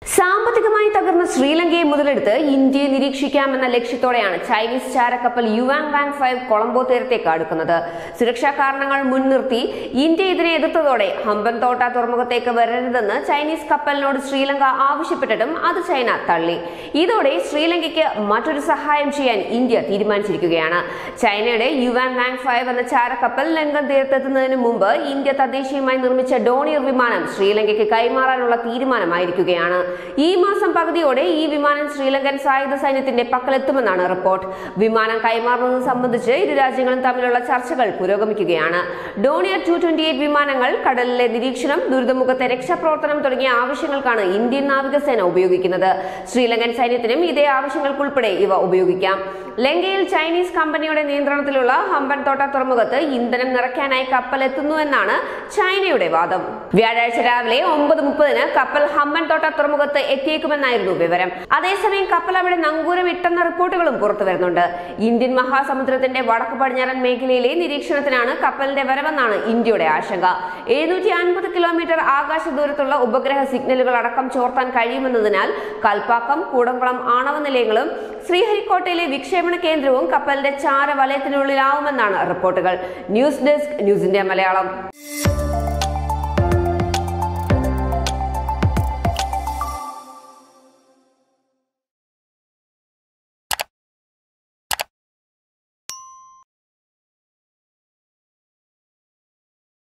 സാമ്പത്തികമായി തകർന്ന ശ്രീലങ്കയെ മുതലെടുത്ത് ഇന്ത്യയെ നിരീക്ഷിക്കാമെന്ന ലക്ഷ്യത്തോടെയാണ് ചൈനീസ് ചാരക്കപ്പൽ യുവാങ് വാങ് ഫൈവ് കൊളംബോ തീരത്തേക്ക് അടുക്കുന്നത് സുരക്ഷാ കാരണങ്ങൾ മുൻനിർത്തി ഇന്ത്യ ഇതിനെ എതിർത്തതോടെ ഹമ്പൻതോട്ട തുറമുഖത്തേക്ക് വരരുതെന്ന് ചൈനീസ് കപ്പലിനോട് ശ്രീലങ്ക ആവശ്യപ്പെട്ടിട്ടും അത് ചൈന തള്ളി ഇതോടെ ശ്രീലങ്കയ്ക്ക് മറ്റൊരു സഹായം ചെയ്യാൻ ഇന്ത്യ തീരുമാനിച്ചിരിക്കുകയാണ് ചൈനയുടെ യുവാൻ വാങ് ഫൈവ് എന്ന ചാരക്കപ്പൽ ലങ്കൻ തീരത്തെത്തുന്നതിന് മുമ്പ് ഇന്ത്യ തദ്ദേശീയമായി നിർമ്മിച്ച ഡോണിയർ വിമാനം ശ്രീലങ്കയ്ക്ക് കൈമാറാനുള്ള തീരുമാനമായിരിക്കുകയാണ് ഈ മാസം പകുതിയോടെ ഈ വിമാനം ശ്രീലങ്കൻ സായുധ സൈന്യത്തിന്റെ പക്കലെത്തുമെന്നാണ് റിപ്പോർട്ട് വിമാനം കൈമാറുന്നത് സംബന്ധിച്ച് ഇരു രാജ്യങ്ങളും തമ്മിലുള്ള ചർച്ചകൾ പുരോഗമിക്കുകയാണ് ഡോണിയർ ടു ട്വന്റി എയ്റ്റ് വിമാനങ്ങൾ കടലിലെ നിരീക്ഷണം ദുരിതമുഖത്തെ രക്ഷാപ്രവർത്തനം തുടങ്ങിയ ആവശ്യങ്ങൾക്കാണ് ഇന്ത്യൻ നാവികസേന ഉപയോഗിക്കുന്നത് ശ്രീലങ്കൻ സൈന്യത്തിനും ഇതേ ആവശ്യങ്ങൾക്കുൾപ്പെടെ ഇവ ഉപയോഗിക്കാം ലങ്കയിൽ ചൈനീസ് കമ്പനിയുടെ നിയന്ത്രണത്തിലുള്ള ഹമ്പൻതോട്ട തുറമുഖത്ത് ഇന്ധനം നിറയ്ക്കാനായി കപ്പൽ എത്തുന്നുവെന്നാണ് ചൈനയുടെ വാദം വ്യാഴാഴ്ച രാവിലെ ഒമ്പത് മുപ്പതിന് കപ്പൽ ഹമ്പൻതോട്ട തുറമുഖത്ത് എത്തിയേക്കുമെന്നായിരുന്നു വിവരം അതേസമയം കപ്പൽ അവിടെ നങ്കൂരം ഇട്ടെന്ന റിപ്പോർട്ടുകളും പുറത്തു വരുന്നുണ്ട് ഇന്ത്യൻ മഹാസമുദ്രത്തിന്റെ വടക്ക് പടിഞ്ഞാറൻ മേഖലയിലെ നിരീക്ഷണത്തിനാണ് കപ്പലിന്റെ വരവെന്നാണ് ഇന്ത്യയുടെ ആശങ്ക എഴുന്നൂറ്റി അൻപത് കിലോമീറ്റർ ആകാശ ദൂരത്തുള്ള ഉപഗ്രഹ സിഗ്നലുകൾ അടക്കം ചോർത്താൻ കഴിയുമെന്നതിനാൽ കൽപ്പാക്കം കൂടംകുളം ആണവ നിലയങ്ങളും ശ്രീഹരിക്കോട്ടയിലെ വിക്ഷേപണ കേന്ദ്രവും കപ്പലിന്റെ ചാര വലയത്തിനുള്ളിലാവുമെന്നാണ് റിപ്പോർട്ടുകൾ news desk news India Malayalam